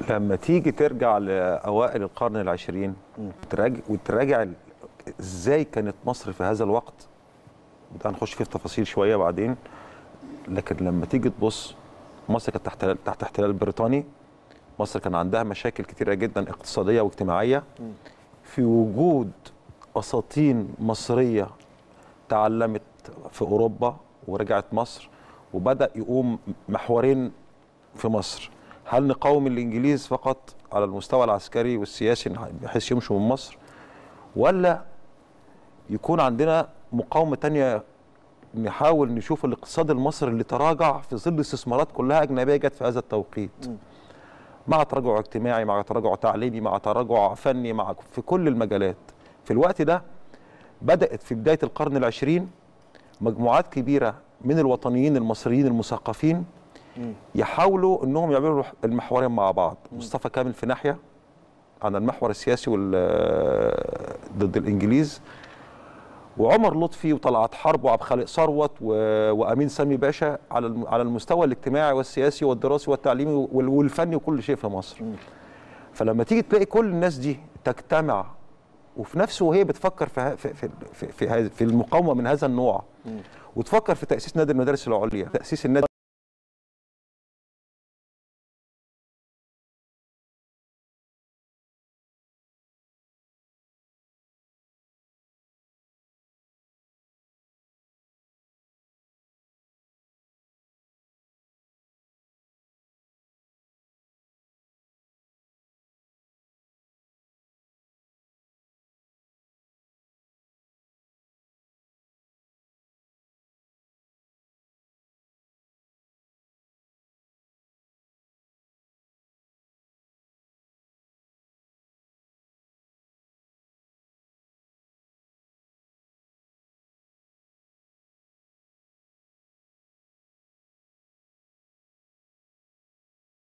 لما تيجي ترجع لاوائل القرن العشرين وتراجع وتراجع ال- ازاي كانت مصر في هذا الوقت وده هنخش فيه في تفاصيل شويه بعدين لكن لما تيجي تبص مصر كانت تحت تحت احتلال بريطاني مصر كان عندها مشاكل كتيره جدا اقتصاديه واجتماعيه في وجود اساطين مصريه تعلمت في اوروبا ورجعت مصر وبدا يقوم محورين في مصر هل نقاوم الانجليز فقط على المستوى العسكري والسياسي بحيث يمشوا من مصر ولا يكون عندنا مقاومه تانية نحاول نشوف الاقتصاد المصري اللي تراجع في ظل استثمارات كلها اجنبيه جت في هذا التوقيت مع تراجع اجتماعي مع تراجع تعليمي مع تراجع فني مع في كل المجالات في الوقت ده بدات في بدايه القرن العشرين مجموعات كبيره من الوطنيين المصريين المثقفين يحاولوا انهم يعملوا المحورين مع بعض مصطفى كامل في ناحيه عن المحور السياسي وال ضد الانجليز وعمر لطفي وطلعت حرب وعبد الخالق ثروت و- وامين سامي باشا على الم- على المستوى الاجتماعي والسياسي والدراسي والتعليمي وال- والفني وكل شيء في مصر فلما تيجي تلاقي كل الناس دي تجتمع وفي نفسه وهي بتفكر في ه- في في في, في, هذا- في المقاومه من هذا النوع وتفكر في تاسيس نادي المدارس العليا تاسيس النادي